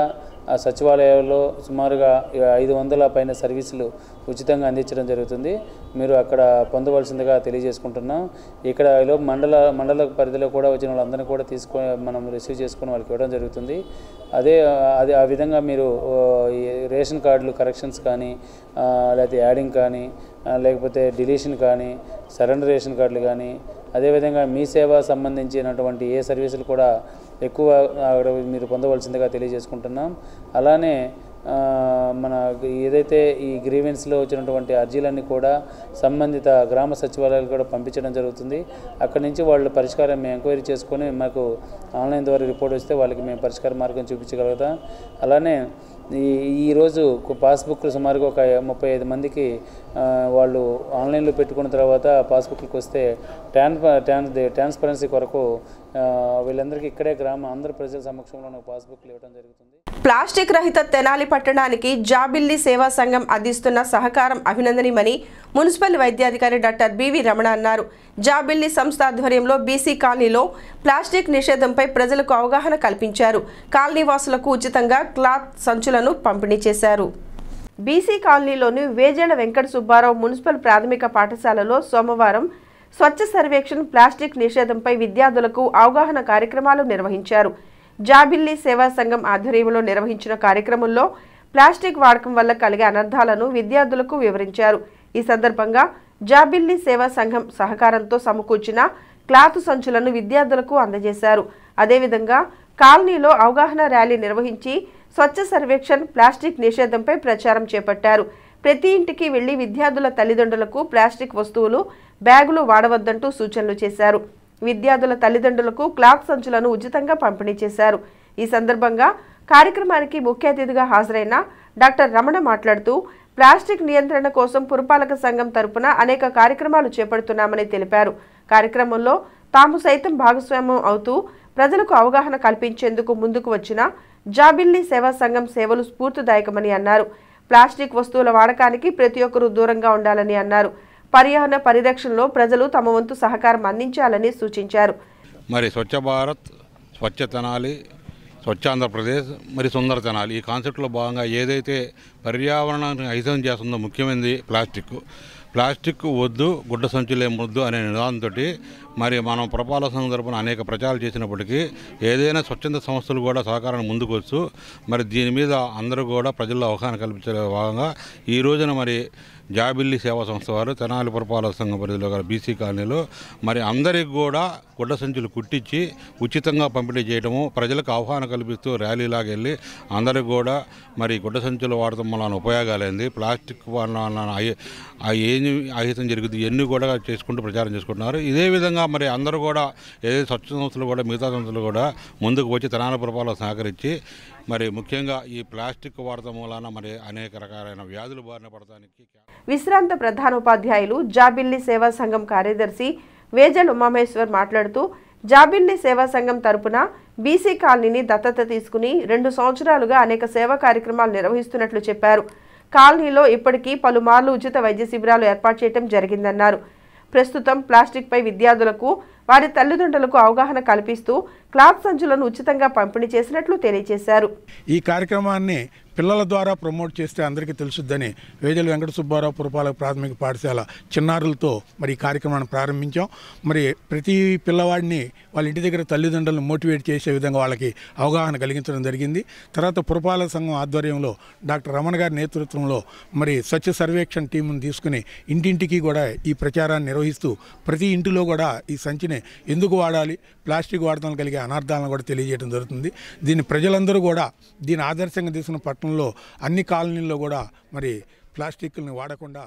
ఆ సచివాలయాల్లో సుమారుగా ఐదు వందల పైన సర్వీసులు ఉచితంగా అందించడం జరుగుతుంది మీరు అక్కడ పొందవలసిందిగా తెలియజేసుకుంటున్నాం ఇక్కడ ఈలో మండల మండల పరిధిలో కూడా వచ్చిన వాళ్ళందరినీ కూడా తీసుకొని మనం రిసీవ్ చేసుకొని వాళ్ళకి ఇవ్వడం జరుగుతుంది అదే అదే ఆ విధంగా మీరు ఆ, ఈ రేషన్ కార్డులు కరెక్షన్స్ కానీ ఆ, లేకపోతే యాడింగ్ కానీ ఆ, లేకపోతే డిలీషన్ కానీ సరెండర్ రేషన్ కార్డులు కానీ అదేవిధంగా మీ సేవ సంబంధించినటువంటి ఏ సర్వీసులు కూడా ఎక్కువ అక్కడ మీరు పొందవలసిందిగా తెలియజేసుకుంటున్నాం అలానే ఆ, మన ఏదైతే ఈ గ్రీవెన్స్లో వచ్చినటువంటి అర్జీలన్నీ కూడా సంబంధిత గ్రామ సచివాలయాలు కూడా పంపించడం జరుగుతుంది అక్కడి నుంచి వాళ్ళు పరిష్కారం మేము ఎంక్వైరీ చేసుకొని మాకు ఆన్లైన్ ద్వారా రిపోర్ట్ వస్తే వాళ్ళకి మేము పరిష్కార మార్గం చూపించగలుగుతాం అలానే ఈ ఈరోజు పాస్బుక్లు సుమారుగా ఒక ముప్పై ఐదు మందికి ఆ, వాళ్ళు ఆన్లైన్లో పెట్టుకున్న తర్వాత పాస్బుక్లకు వస్తే ట్రాన్ ట్రాన్ ట్రాన్స్పరెన్సీ కొరకు ఆ, వీళ్ళందరికీ ఇక్కడే గ్రామ అందరి ప్రజల సమక్షంలో పాస్బుక్లు ఇవ్వడం జరుగుతుంది ప్లాస్టిక్ రహిత తెనాలి పట్టణానికి జాబిల్లి సేవా సంఘం అందిస్తున్న సహకారం అభినందనీయమని మున్సిపల్ వైద్యాధికారి డాక్టర్ బివి రమణ అన్నారు జాబిల్లి సంస్థ ఆధ్వర్యంలో బీసీ కాలనీలో ప్లాస్టిక్ నిషేధంపై ప్రజలకు అవగాహన కల్పించారు కాలనీ వాసులకు ఉచితంగా క్లాత్ సంచులను పంపిణీ చేశారు బీసీ కాలనీలోని వేజేళ్ల వెంకట సుబ్బారావు మున్సిపల్ ప్రాథమిక పాఠశాలలో సోమవారం స్వచ్ఛ సర్వేక్షణ్ ప్లాస్టిక్ నిషేధంపై విద్యార్థులకు అవగాహన కార్యక్రమాలు నిర్వహించారు జాబిల్లి సేవా సంఘం ఆధ్వర్యంలో నిర్వహించిన కార్యక్రమంలో ప్లాస్టిక్ వాడకం వల్ల కలిగే అనర్థాలను విద్యార్థులకు వివరించారు ఈ సందర్భంగా జాబిల్లి సేవా సంఘం సహకారంతో సమకూర్చిన క్లాత్ సంచులను విద్యార్థులకు అందజేశారు అదేవిధంగా కాలనీలో అవగాహన ర్యాలీ నిర్వహించి స్వచ్ఛ సర్వేక్షణ్ ప్లాస్టిక్ నిషేధంపై ప్రచారం చేపట్టారు ప్రతి ఇంటికి వెళ్లి విద్యార్థుల తల్లిదండ్రులకు ప్లాస్టిక్ వస్తువులు బ్యాగులు వాడవద్దంటూ సూచనలు చేశారు విద్యార్థుల తల్లిదండ్రులకు క్లాత్ సంచులను ఉచితంగా పంపిణీ చేశారు ఈ సందర్భంగా కార్యక్రమానికి ముఖ్య అతిథిగా హాజరైన డాక్టర్ రమణ మాట్లాడుతూ ప్లాస్టిక్ నియంత్రణ కోసం పురపాలక సంఘం తరపున అనేక కార్యక్రమాలు చేపడుతున్నామని తెలిపారు కార్యక్రమంలో తాము సైతం భాగస్వామ్యం అవుతూ ప్రజలకు అవగాహన కల్పించేందుకు ముందుకు వచ్చిన జాబిల్లి సేవా సంఘం సేవలు స్ఫూర్తిదాయకమని అన్నారు ప్లాస్టిక్ వస్తువుల వాడకానికి ప్రతి ఒక్కరూ దూరంగా ఉండాలని అన్నారు పర్యావరణ పరిరక్షణలో ప్రజలు తమ వంతు సహకారం అందించాలని సూచించారు మరి స్వచ్ఛ భారత్ స్వచ్ఛ తెనాలి స్వచ్ఛ ఆంధ్రప్రదేశ్ మరి సుందర తెనాలి ఈ కాన్సెప్ట్లో భాగంగా ఏదైతే పర్యావరణాన్ని ఐతం చేస్తుందో ముఖ్యమైనది ప్లాస్టిక్ ప్లాస్టిక్ వద్దు గుడ్డ సంచులే ముద్దు అనే నిదానంతో మరి మనం పురపాలక సంఘం తరపున అనేక ప్రచారాలు చేసినప్పటికీ ఏదైనా స్వచ్ఛంద సంస్థలు కూడా సహకారాన్ని ముందుకు వచ్చు మరి దీని మీద అందరూ కూడా ప్రజల్లో అవగాహన కల్పించే భాగంగా ఈ రోజున మరి జాబిల్లి సేవా సంస్థ వారు తెనాలి పురపాలక సంఘం పరిధిలో గల బీసీ కాలనీలో మరి అందరికి కూడా గుడ్డ సంచులు కుట్టించి ఉచితంగా పంపిణీ చేయడము ప్రజలకు ఆహ్వానం కల్పిస్తూ ర్యాలీలాగా వెళ్ళి అందరికి కూడా మరి గుడ్డ సంచులు వాడటం వలన ఉపయోగాలైంది ప్లాస్టిక్ వలన అయి- ఆ ఏమి అహితం జరుగుతుంది ఇవన్నీ కూడా చేసుకుంటూ ప్రచారం చేసుకుంటున్నారు ఇదే విధంగా మరి అందరూ కూడా ఏదైతే స్వచ్ఛ సంస్థలు కూడా మిగతా సంస్థలు కూడా ముందుకు వచ్చి తెనాలి పురపాలకు సహకరించి మరి ముఖ్యంగా ఈ ప్లాస్టిక్ వాడటం వలన మరి అనేక రకాలైన వ్యాధులు బారిన పడటానికి విశ్రాంత ప్రధానోపాధ్యాయులు జాబిల్లి సేవా సంఘం కార్యదర్శి వేజల్ ఉమామేశ్వర్ మాట్లాడుతూ జాబిల్లి సేవా సంఘం తరపున బీసీ కాలనీని దత్తత తీసుకుని రెండు సంవత్సరాలుగా అనేక సేవా కార్యక్రమాలు నిర్వహిస్తున్నట్లు చెప్పారు కాలనీలో ఇప్పటికీ పలుమార్లు ఉచిత వైద్య శిబిరాలు ఏర్పాటు చేయడం జరిగిందన్నారు ప్రస్తుతం ప్లాస్టిక్పై విద్యార్థులకు వారి తల్లిదండ్రులకు అవగాహన కల్పిస్తూ క్లాత్ సంచులను ఉచితంగా పంపిణీ చేసినట్లు తెలియజేశారు ఈ కార్యక్రమాన్ని పిల్లల ద్వారా ప్రమోట్ చేస్తే అందరికీ తెలుసుద్దని వేజల వెంకట సుబ్బారావు పురపాలక ప్రాథమిక పాఠశాల చిన్నారులతో మరి ఈ కార్యక్రమాన్ని ప్రారంభించాం మరి ప్రతి పిల్లవాడిని వాళ్ళ ఇంటి దగ్గర తల్లిదండ్రులను మోటివేట్ చేసే విధంగా వాళ్ళకి అవగాహన కలిగించడం జరిగింది తర్వాత పురపాలక సంఘం ఆధ్వర్యంలో డాక్టర్ రమణ గారి నేతృత్వంలో మరి స్వచ్ఛ సర్వేక్షణ టీమును తీసుకుని ఇంటింటికి కూడా ఈ ప్రచారాన్ని నిర్వహిస్తూ ప్రతి ఇంటిలో కూడా ఈ సంచిని ఎందుకు వాడాలి ప్లాస్టిక్ వాడటం కలిగే అనార్థాలను కూడా తెలియజేయడం జరుగుతుంది దీన్ని ప్రజలందరూ కూడా దీని ఆదర్శంగా తీసుకున్న పట్టణంలో అన్ని కాలనీల్లో కూడా మరి ప్లాస్టిక్ని వాడకుండా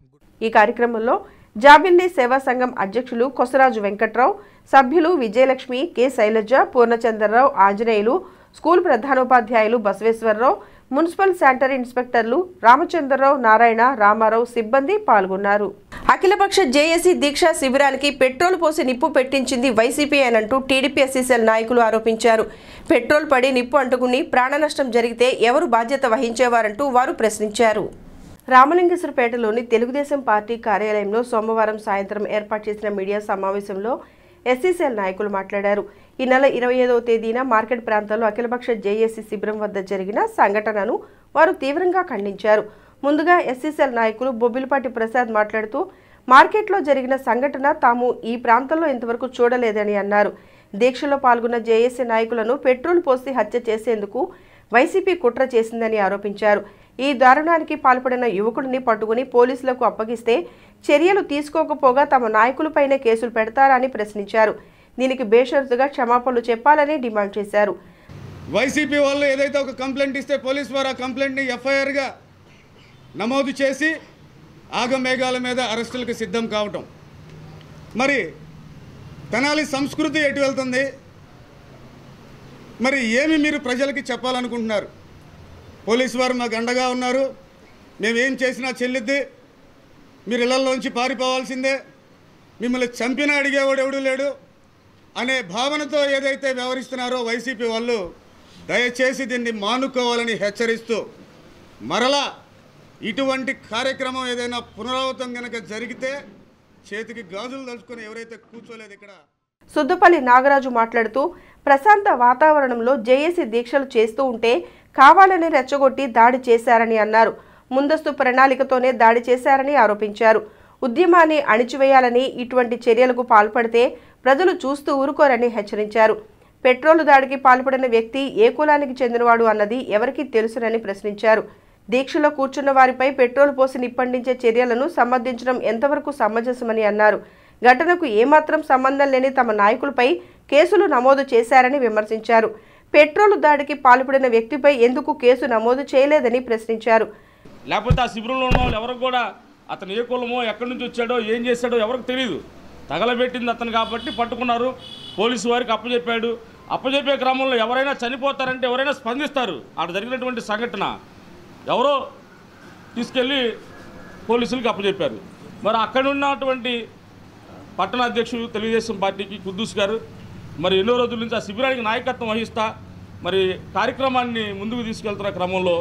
ఈ కార్యక్రమంలో జాబిల్లి సేవా సంఘం అధ్యక్షులు కొసరాజు వెంకట్రావు సభ్యులు విజయలక్ష్మి కె శైలజ పూర్ణచంద్రరావు ఆంజనేయులు స్కూల్ ప్రధానోపాధ్యాయులు బసవేశ్వరరావు మున్సిపల్ శానిటరీ ఇన్స్పెక్టర్లు రామచంద్రరావు నారాయణ రామారావు సిబ్బంది పాల్గొన్నారు అఖిలపక్ష జేఏసీ దీక్షా శిబిరానికి పెట్రోల్ పోసి నిప్పు పెట్టించింది వైసీపీ అనంటూ టీడీపీ ఎస్సీసీఎల్ నాయకులు ఆరోపించారు పెట్రోల్ పడి నిప్పు అంటుకుని ప్రాణనష్టం జరిగితే ఎవరు బాధ్యత వహించేవారంటూ వారు ప్రశ్నించారు రామలింగేశ్వరపేటలోని తెలుగుదేశం పార్టీ కార్యాలయంలో సోమవారం సాయంత్రం ఏర్పాటు చేసిన మీడియా సమావేశంలో ఎస్సీసీఎల్ నాయకులు మాట్లాడారు ఈ నెల ఇరవై ఐదవ తేదీన మార్కెట్ ప్రాంతంలో అఖిలపక్ష జేఏసీ శిబిరం వద్ద జరిగిన సంఘటనను వారు తీవ్రంగా ఖండించారు ముందుగా ఎస్సీసీఎల్ నాయకులు బొబ్బిలిపాటి ప్రసాద్ మాట్లాడుతూ మార్కెట్లో జరిగిన సంఘటన తాము ఈ ప్రాంతంలో ఇంతవరకు చూడలేదని అన్నారు దీక్షలో పాల్గొన్న జేఏసీ నాయకులను పెట్రోల్ పోసి హత్య చేసేందుకు వైసీపీ కుట్ర చేసిందని ఆరోపించారు ఈ దారుణానికి పాల్పడిన యువకుడిని పట్టుకుని పోలీసులకు అప్పగిస్తే చర్యలు తీసుకోకపోగా తమ నాయకులపైనే కేసులు పెడతారని ప్రశ్నించారు దీనికి బేషరతుగా క్షమాపణలు చెప్పాలని డిమాండ్ చేశారు వైసీపీ వాళ్ళు ఏదైతే ఒక కంప్లైంట్ ఇస్తే పోలీస్ వారు ఆ కంప్లైంట్ని ఎఫ్ఐఆర్గా నమోదు చేసి ఆగమేఘాల మీద అరెస్టులకు సిద్ధం కావటం మరి తెనాలి సంస్కృతి ఎటు వెళ్తుంది మరి ఏమి మీరు ప్రజలకి చెప్పాలనుకుంటున్నారు పోలీసు వారు మాకు అండగా ఉన్నారు మేమేం చేసినా చెల్లిద్ది మీరు ఇళ్లలోంచి పారిపోవాల్సిందే మిమ్మల్ని చంపినా అడిగేవాడు ఎవడు లేడు అనే భావనతో ఏదైతే వ్యవహరిస్తున్నారో వైసీపీ వాళ్ళు దయచేసి దీన్ని మానుకోవాలని హెచ్చరిస్తూ మరలా ఇటువంటి కార్యక్రమం ఏదైనా పునరావృతం కనుక జరిగితే చేతికి గాజులు తలుచుకొని ఎవరైతే కూర్చోలేదు ఇక్కడ సుద్దుపల్లి నాగరాజు మాట్లాడుతూ ప్రశాంత వాతావరణంలో జేఏసీ దీక్షలు చేస్తూ ఉంటే కావాలని రెచ్చగొట్టి దాడి చేశారని అన్నారు ముందస్తు ప్రణాళికతోనే దాడి చేశారని ఆరోపించారు ఉద్యమాన్ని అణిచివేయాలని ఇటువంటి చర్యలకు పాల్పడితే ప్రజలు చూస్తూ ఊరుకోరని హెచ్చరించారు పెట్రోలు దాడికి పాల్పడిన వ్యక్తి ఏ కులానికి చెందినవాడు అన్నది ఎవరికీ తెలుసునని ప్రశ్నించారు దీక్షలో కూర్చున్న వారిపై పెట్రోల్ పోసి నిప్పండించే చర్యలను సమర్థించడం ఎంతవరకు సమంజసమని అన్నారు ఘటనకు ఏమాత్రం సంబంధం లేని తమ నాయకులపై కేసులు నమోదు చేశారని విమర్శించారు పెట్రోలు దాడికి పాల్పడిన వ్యక్తిపై ఎందుకు కేసు నమోదు చేయలేదని ప్రశ్నించారు లేకపోతే ఆ శిబిరంలో ఉన్న వాళ్ళు ఎవరికి కూడా అతను ఏ కులమో ఎక్కడి నుంచి వచ్చాడో ఏం చేశాడో ఎవరికి తెలియదు తగలబెట్టింది అతను కాబట్టి పట్టుకున్నారు పోలీసు వారికి అప్పచెప్పాడు అప్పచెప్పే క్రమంలో ఎవరైనా చనిపోతారంటే ఎవరైనా స్పందిస్తారు అక్కడ జరిగినటువంటి సంఘటన ఎవరో తీసుకెళ్ళి పోలీసులకి అప్పచెప్పారు మరి అక్కడ ఉన్నటువంటి పట్టణ అధ్యక్షుడు తెలుగుదేశం పార్టీకి కుద్దూస్ గారు మరి ఎన్నో రోజుల నుంచి ఆ శిబిరానికి నాయకత్వం వహిస్తా మరి కార్యక్రమాన్ని ముందుకు తీసుకెళ్తున్న క్రమంలో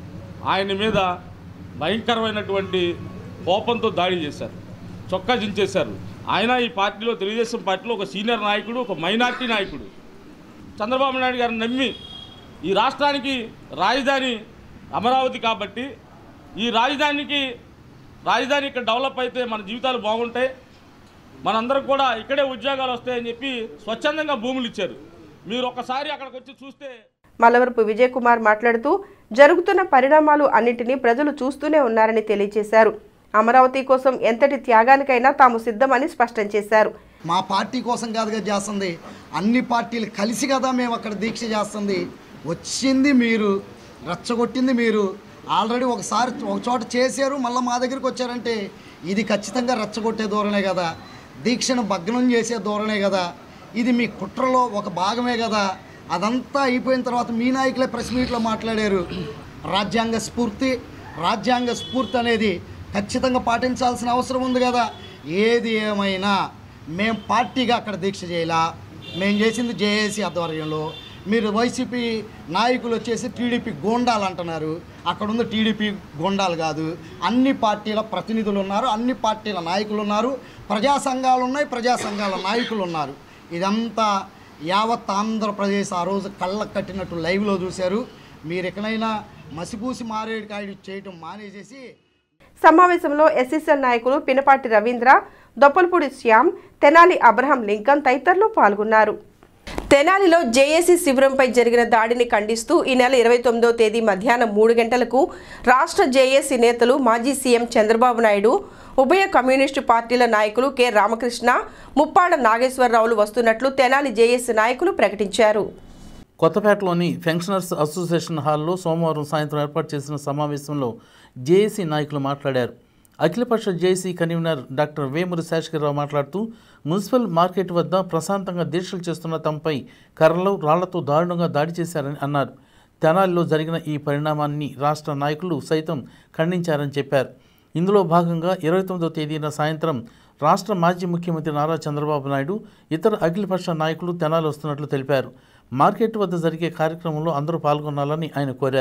ఆయన మీద భయంకరమైనటువంటి కోపంతో దాడి చేశారు చొక్కా చించేశారు ఆయన ఈ పార్టీలో తెలుగుదేశం పార్టీలో ఒక సీనియర్ నాయకుడు ఒక మైనార్టీ నాయకుడు చంద్రబాబు నాయుడు గారిని నమ్మి ఈ రాష్ట్రానికి రాజధాని అమరావతి కాబట్టి ఈ రాజధానికి రాజధాని ఇక్కడ డెవలప్ అయితే మన జీవితాలు బాగుంటాయి మనందరం కూడా ఇక్కడే ఉద్యోగాలు వస్తాయని చెప్పి స్వచ్ఛందంగా భూములు ఇచ్చారు మీరు ఒకసారి అక్కడికి వచ్చి చూస్తే మల్లవరపు విజయ్ కుమార్ మాట్లాడుతూ జరుగుతున్న పరిణామాలు అన్నింటినీ ప్రజలు చూస్తూనే ఉన్నారని తెలియజేశారు అమరావతి కోసం ఎంతటి త్యాగానికైనా తాము సిద్ధమని స్పష్టం చేశారు మా పార్టీ కోసం కాదుగా చేస్తుంది అన్ని పార్టీలు కలిసి కదా మేము అక్కడ దీక్ష చేస్తుంది వచ్చింది మీరు రెచ్చగొట్టింది మీరు ఆల్రెడీ ఒకసారి ఒక చోట చేశారు మళ్ళీ మా దగ్గరికి వచ్చారంటే ఇది ఖచ్చితంగా రెచ్చగొట్టే ధోరణే కదా దీక్షను భగ్నం చేసే ధోరణే కదా ఇది మీ కుట్రలో ఒక భాగమే కదా అదంతా అయిపోయిన తర్వాత మీ నాయకులే ప్రెస్ మీట్లో మాట్లాడారు రాజ్యాంగ స్ఫూర్తి రాజ్యాంగ స్ఫూర్తి అనేది ఖచ్చితంగా పాటించాల్సిన అవసరం ఉంది కదా ఏది ఏమైనా మేము పార్టీగా అక్కడ దీక్ష చేయాల మేము చేసింది జేఏసీ ఆధ్వర్యంలో మీరు వైసీపీ నాయకులు వచ్చేసి టీడీపీ గోండాలు అంటున్నారు అక్కడ ఉంది టీడీపీ గోండాలు కాదు అన్ని పార్టీల ప్రతినిధులు ఉన్నారు అన్ని పార్టీల నాయకులు ఉన్నారు ప్రజా సంఘాలు ఉన్నాయి ప్రజా సంఘాల నాయకులు ఉన్నారు ఇదంతా యావత్ ఆంధ్రప్రదేశ్ ఆ రోజు కళ్ళకు కట్టినట్టు లైవ్లో చూశారు మీరు ఎక్కడైనా మసిపూసి మారేడు కాయడు చేయటం మానేసేసి సమావేశంలో ఎస్ఎస్ఎల్ నాయకులు పినపాటి రవీంద్ర దొప్పలపూడి శ్యామ్ తెనాలి అబ్రహం లింకన్ తదితరులు పాల్గొన్నారు తెనాలిలో జేఏసీ శిబిరంపై జరిగిన దాడిని ఖండిస్తూ ఈ నెల ఇరవై తొమ్మిదో తేదీ మధ్యాహ్నం మూడు గంటలకు రాష్ట్ర జేఏసీ నేతలు మాజీ సీఎం చంద్రబాబు నాయుడు ఉభయ కమ్యూనిస్టు పార్టీల నాయకులు కె రామకృష్ణ ముప్పాడ నాగేశ్వరరావులు వస్తున్నట్లు తెనాలి జేఏసీ నాయకులు ప్రకటించారు కొత్తపేటలోని ఫెన్షనర్స్ అసోసియేషన్ హాల్లో సోమవారం సాయంత్రం ఏర్పాటు చేసిన సమావేశంలో జేఏసీ నాయకులు మాట్లాడారు అఖిలపక్ష JAC convener doctor Vemuri Seshagirirao మాట్లాడుతూ మున్సిపల్ మార్కెట్ వద్ద ప్రశాంతంగా దీక్షలు చేస్తున్న తమపై కర్రలు రాళ్లతో దారుణంగా దాడి చేశారని అన్నారు తెనాలిలో జరిగిన ఈ పరిణామాన్ని రాష్ట్ర నాయకులు సైతం ఖండించారని చెప్పారు ఇందులో భాగంగా ఇరవై తొమ్మిదో తేదీన సాయంత్రం రాష్ట్ర మాజీ ముఖ్యమంత్రి నారా చంద్రబాబు నాయుడు ఇతర అఖిలపక్ష నాయకులు తెనాలి వస్తున్నట్లు తెలిపారు మార్కెట్ వద్ద జరిగే కార్యక్రమంలో అందరూ పాల్గొనాలని ఆయన కోరారు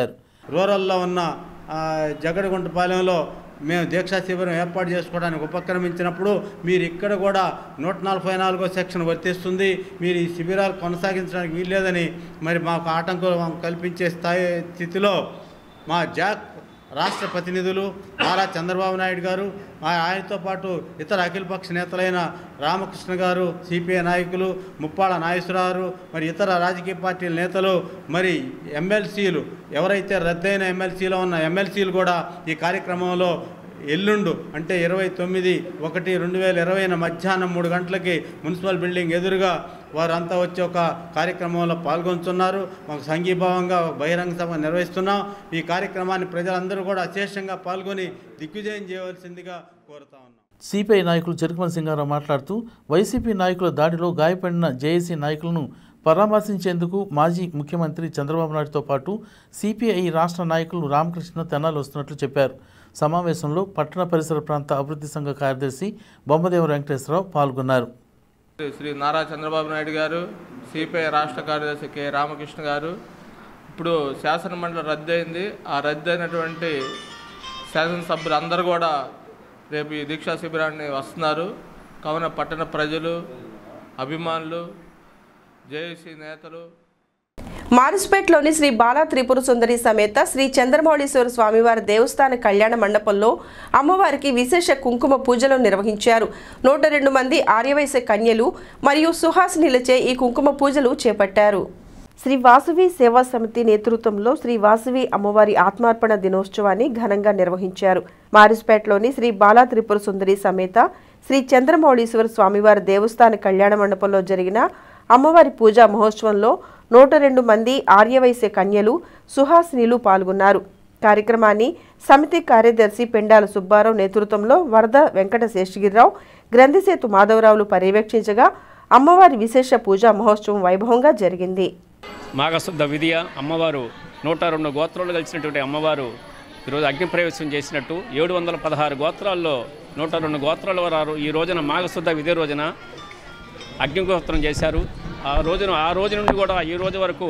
రూరల్లో ఉన్న ఆ, జగడగుంటపాలెంలో మేము దీక్షా శిబిరం ఏర్పాటు చేసుకోవడానికి ఉపక్రమించినప్పుడు మీరు ఇక్కడ కూడా నూట నలభై నాలుగో సెక్షన్ వర్తిస్తుంది మీరు ఈ శిబిరాలు కొనసాగించడానికి వీల్లేదని మరి మాకు ఆటంకం కల్పించే స్థాయి స్థితిలో మా జాక్ రాష్ట్ర ప్రతినిధులు నారా చంద్రబాబు నాయుడు గారు ఆ- ఆయనతో పాటు ఇతర అఖిలపక్ష నేతలైన రామకృష్ణ గారు సిపిఐ నాయకులు ముప్పాళ్ళ నాగేశ్వరరావు మరి ఇతర రాజకీయ పార్టీల నేతలు మరి ఎమ్మెల్సీలు ఎవరైతే రద్దయిన ఎమ్మెల్సీలో ఉన్న ఎమ్మెల్సీలు కూడా ఈ కార్యక్రమంలో ఎల్లుండు అంటే ఇరవై తొమ్మిది ఒకటి రెండు వేల ఇరవైన మధ్యాహ్నం మూడు గంటలకి మున్సిపల్ బిల్డింగ్ ఎదురుగా వారంతా వచ్చి ఒక కార్యక్రమంలో పాల్గొంటున్నారు మాకు సంఘీభావంగా ఒక బహిరంగ సభ నిర్వహిస్తున్నాం ఈ కార్యక్రమాన్ని ప్రజలందరూ కూడా అశేషంగా పాల్గొని దిగ్విజయం చేయవలసిందిగా కోరుతా ఉన్నాం సిపిఐ నాయకులు చెరుకుమల సింగారావు మాట్లాడుతూ వైసీపీ నాయకుల దాడిలో గాయపడిన జేఏసీ నాయకులను పరామర్శించేందుకు మాజీ ముఖ్యమంత్రి చంద్రబాబు నాయుడుతో పాటు సిపిఐ రాష్ట్ర నాయకులు రామకృష్ణ తెనాలి వస్తున్నట్లు చెప్పారు సమావేశంలో పట్టణ పరిసర ప్రాంత అభివృద్ధి సంఘ కార్యదర్శి బొమ్మదేవ వెంకటేశ్వరరావు పాల్గొన్నారు శ్రీ నారా చంద్రబాబు నాయుడు గారు సిపిఐ రాష్ట్ర కార్యదర్శి కె రామకృష్ణ గారు ఇప్పుడు శాసనమండలి రద్దు అయింది ఆ రద్దు అయినటువంటి శాసనసభ్యులు అందరూ కూడా రేపు ఈ దీక్షా శిబిరాన్ని వస్తున్నారు కావున పట్టణ ప్రజలు అభిమానులు జేఏసీ నేతలు మారుస్పేట్లోని శ్రీ బాలా త్రిపుర సుందరి సమేత శ్రీ చంద్రమౌళీశ్వర స్వామివారి దేవస్థాన కళ్యాణ మండపంలో అమ్మవారికి విశేష కుంకుమ పూజలు నిర్వహించారు నూట రెండు మంది ఆర్యవైశ్య కన్యలు మరియు సుహాసినిలచే ఈ కుంకుమ పూజలు చేపట్టారు శ్రీ వాసవి సేవా సమితి నేతృత్వంలో శ్రీ వాసవి అమ్మవారి ఆత్మార్పణ దినోత్సవాన్ని ఘనంగా నిర్వహించారు మారిస్పేటలోని శ్రీ బాలా త్రిపుర సుందరి సమేత శ్రీ చంద్రమౌళీశ్వర స్వామివారి దేవస్థాన కళ్యాణ మండపంలో జరిగిన అమ్మవారి పూజా మహోత్సవంలో నూట రెండు మంది ఆర్యవైశ్య కన్యలు సుహాసినిలు పాల్గొన్నారు కార్యక్రమాన్ని సమితి కార్యదర్శి పెండాల సుబ్బారావు నేతృత్వంలో వరద వెంకట శేషగిరిరావు గ్రంథిసేతు మాధవరావులు పర్యవేక్షించగా అమ్మవారి విశేష పూజా మహోత్సవం వైభవంగా జరిగింది మాఘశుద్ధ విధియ అమ్మవారు నూట రెండు గోత్రాలు కలిసినటువంటి అమ్మవారు ఈరోజు అగ్నిప్రవేశం చేసినట్టు ఏడు వందల పదహారు గోత్రాల్లో నూట రెండు గోత్రాల వారు ఈ రోజున మాఘశుద్ధ విధి రోజున అగ్నిగోత్రం చేశారు ఆ రోజున ఆ రోజు నుండి కూడా ఈ రోజు వరకు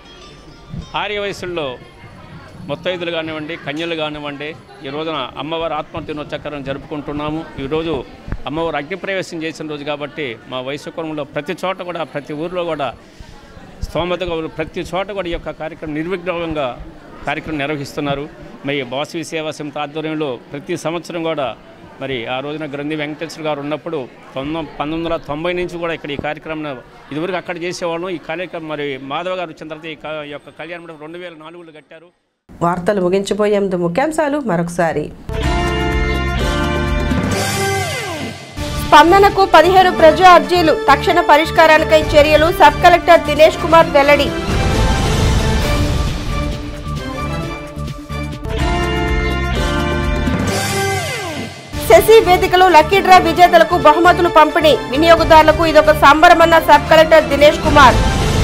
ఆర్య వయసుల్లో ముత్తైదులు కానివ్వండి కన్యలు కానివ్వండి ఈ రోజున అమ్మవారి ఆత్మహత్యనోత్సకరం జరుపుకుంటున్నాము ఈరోజు అమ్మవారు అగ్నిప్రవేశం చేసిన రోజు కాబట్టి మా వయసుకులంలో ప్రతి చోట కూడా ప్రతి ఊరిలో కూడా స్తోమతగా ఉన్న ప్రతి చోట కూడా ఈ యొక్క కార్యక్రమం నిర్విఘ్నంగా కార్యక్రమం నిర్వహిస్తున్నారు మరి బాసవి సేవా సమితి ఆధ్వర్యంలో ప్రతి సంవత్సరం కూడా మరి ఆ రోజున గ్రంథి వెంకటేశ్వర గారు ఉన్నప్పుడు తొమ్మిది పంతొమ్మిది వందల తొంభై నుంచి కూడా ఇక్కడ ఈ కార్యక్రమం ఇదివరకు అక్కడ చేసేవాళ్ళం ఈ కార్యక్రమం మరి మాధవ గారు వచ్చిన తర్వాత ఈ క- ఈ యొక్క కళ్యాణ మండపం రెండు వేల నాలుగులో కట్టారు వార్తలు ముగించబోయే ముందు ముఖ్యాంశాలు మరొకసారి స్పందనకు పదిహేను ప్రజా అర్జీలు తక్షణ పరిష్కారానికై చర్యలు సబ్ కలెక్టర్ దినేష్ కుమార్ వెల్లడి శశి వేదికలో లక్కీ డ్రా విజేతలకు బహుమతులు పంపిణీ వినియోగదారులకు ఇదొక సంబరమన్న sub collector Dinesh Kumar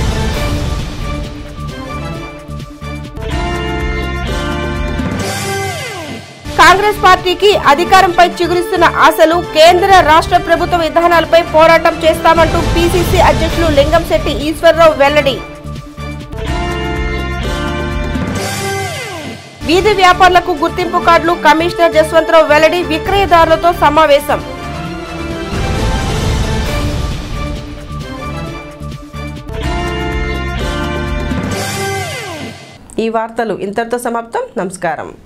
Congress పార్టీకి అధికారంపై చిగురిస్తున్న ఆశలు కేంద్ర రాష్ట్ర ప్రభుత్వ విధానాలపై పోరాటం చేస్తామంటూ పీసీసీ అధ్యక్షులు లింగంశెట్టి ఈశ్వరరావు వెల్లడి వీధి వ్యాపారులకు గుర్తింపు కార్డులు కమిషనర్ జస్వంతరావు వెల్లడి విక్రయదారులతో సమావేశం ఈ వార్తలు ఇంతటితో సమాప్తం నమస్కారం